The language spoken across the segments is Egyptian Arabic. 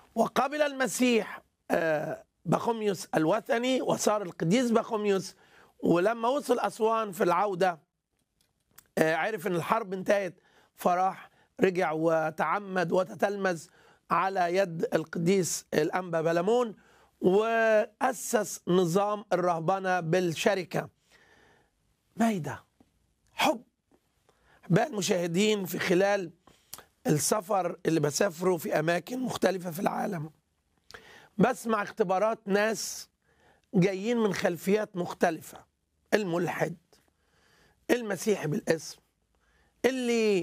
وقبل المسيح آه، بخوميوس الوثني وصار القديس بخوميوس ولما وصل أسوان في العودة آه، عرف ان الحرب انتهت فراح رجع وتعمد وتتلمذ على يد القديس الانبا بلمون واسس نظام الرهبنه بالشركه مايده حب احباء المشاهدين في خلال السفر اللي بسافره في اماكن مختلفه في العالم بسمع اختبارات ناس جايين من خلفيات مختلفه الملحد المسيحي بالاسم اللي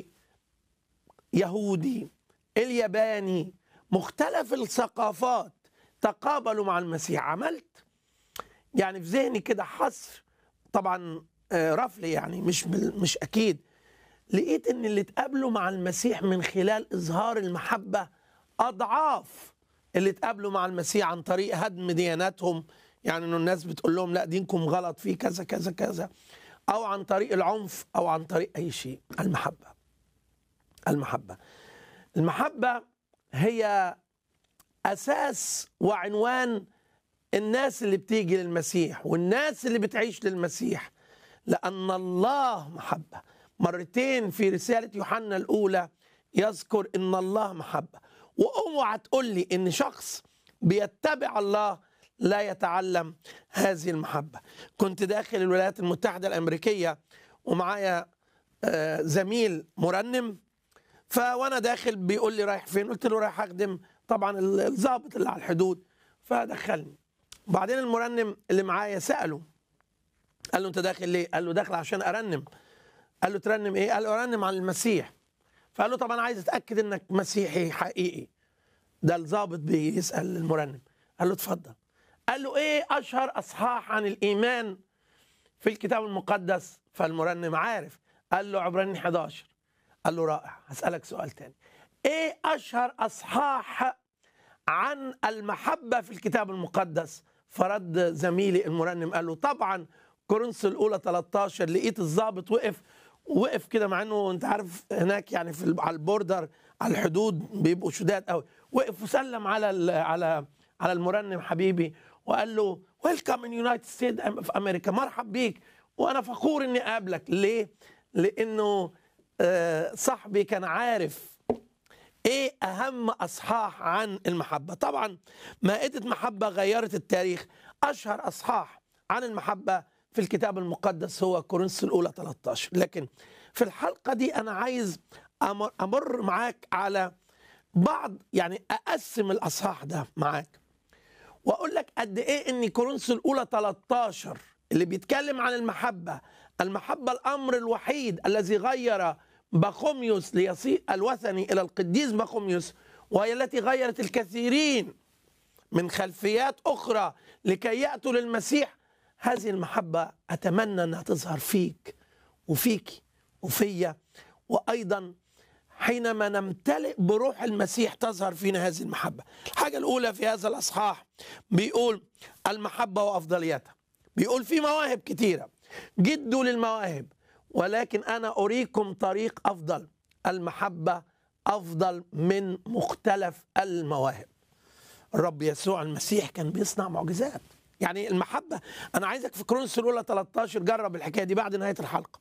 يهودي الياباني مختلف الثقافات تقابلوا مع المسيح عملت يعني في ذهني كده حصر طبعا آه، رفلي يعني مش بال- مش اكيد لقيت ان اللي اتقابلوا مع المسيح من خلال اظهار المحبه اضعاف اللي اتقابلوا مع المسيح عن طريق هدم دياناتهم يعني انه الناس بتقول لهم لا دينكم غلط فيه كذا كذا كذا او عن طريق العنف او عن طريق اي شيء المحبه المحبه المحبه هي اساس وعنوان الناس اللي بتيجي للمسيح والناس اللي بتعيش للمسيح لان الله محبه مرتين في رساله يوحنا الاولى يذكر ان الله محبه واوعى تقول لي ان شخص بيتبع الله لا يتعلم هذه المحبه كنت داخل الولايات المتحده الامريكيه ومعايا آه، زميل مرنم فوانا داخل بيقول لي رايح فين قلت له رايح اخدم طبعا ال- الضابط اللي على الحدود فدخلني وبعدين المرنم اللي معايا ساله قال له انت داخل ليه قال له داخل عشان ارنم قال له ترنم ايه قال له ارنم عن المسيح فقال له طب انا عايز اتاكد انك مسيحي حقيقي ده الضابط بيسال المرنم قال له اتفضل قال له ايه اشهر اصحاح عن الايمان في الكتاب المقدس فالمرنم عارف قال له عبراني 11 قال له رائع هسألك سؤال تاني ايه اشهر اصحاح عن المحبة في الكتاب المقدس فرد زميلي المرنم قال له طبعا كورنثوس الاولى 13 لقيت الضابط وقف وقف كده مع انه انت عارف هناك يعني في ال- على البوردر على الحدود بيبقوا شداد قوي وقف وسلم على ال- على على المرنم حبيبي وقال له ويلكم ان يونايتد ستيت في امريكا مرحب بيك وانا فخور اني اقابلك ليه؟ لانه آه، صاحبي كان عارف ايه اهم اصحاح عن المحبه طبعا مائده محبه غيرت التاريخ اشهر اصحاح عن المحبه في الكتاب المقدس هو كورنثوس الاولى 13 لكن في الحلقه دي انا عايز امر, أمر معاك على بعض يعني اقسم الاصحاح ده معاك واقول لك قد ايه ان كورنثوس الاولى 13 اللي بيتكلم عن المحبه المحبه الامر الوحيد الذي غير بخوميوس ليصير الوثني الى القديس بخوميوس وهي التي غيرت الكثيرين من خلفيات اخرى لكي ياتوا للمسيح هذه المحبه اتمنى انها تظهر فيك وفيك وفيا وايضا حينما نمتلئ بروح المسيح تظهر فينا هذه المحبه. الحاجه الاولى في هذا الاصحاح بيقول المحبه وافضليتها. بيقول في مواهب كتيره جدوا للمواهب ولكن انا اريكم طريق افضل المحبه افضل من مختلف المواهب. الرب يسوع المسيح كان بيصنع معجزات. يعني المحبه انا عايزك في كرونس الاولى 13 جرب الحكايه دي بعد نهايه الحلقه.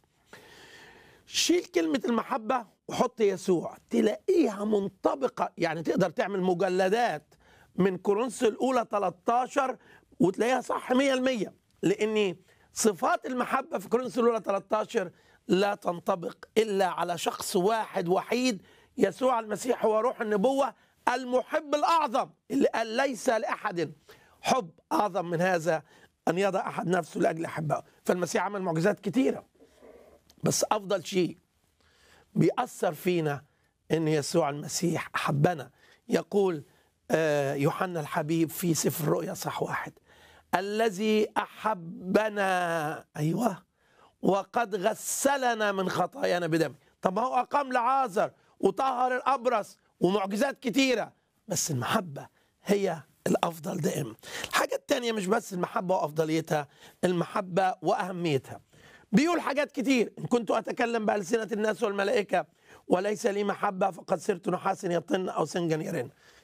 شيل كلمة المحبة وحط يسوع تلاقيها منطبقة يعني تقدر تعمل مجلدات من كورنثوس الأولى 13 وتلاقيها صح 100% لأن صفات المحبة في كورنثوس الأولى 13 لا تنطبق إلا على شخص واحد وحيد يسوع المسيح هو روح النبوة المحب الأعظم اللي قال ليس لأحد حب أعظم من هذا أن يضع أحد نفسه لأجل أحبائه فالمسيح عمل معجزات كتيرة بس افضل شيء بيأثر فينا ان يسوع المسيح احبنا يقول آه، يوحنا الحبيب في سفر الرؤيا صح واحد الذي احبنا ايوه وقد غسلنا من خطايانا بدمه طب ما هو اقام لعازر وطهر الابرص ومعجزات كتيره بس المحبه هي الافضل دائما الحاجه الثانيه مش بس المحبه وافضليتها المحبه واهميتها بيقول حاجات كتير إن كنت أتكلم بألسنة الناس والملائكة وليس لي محبة فقد صرت نحاسا يطن أو سنجا يرن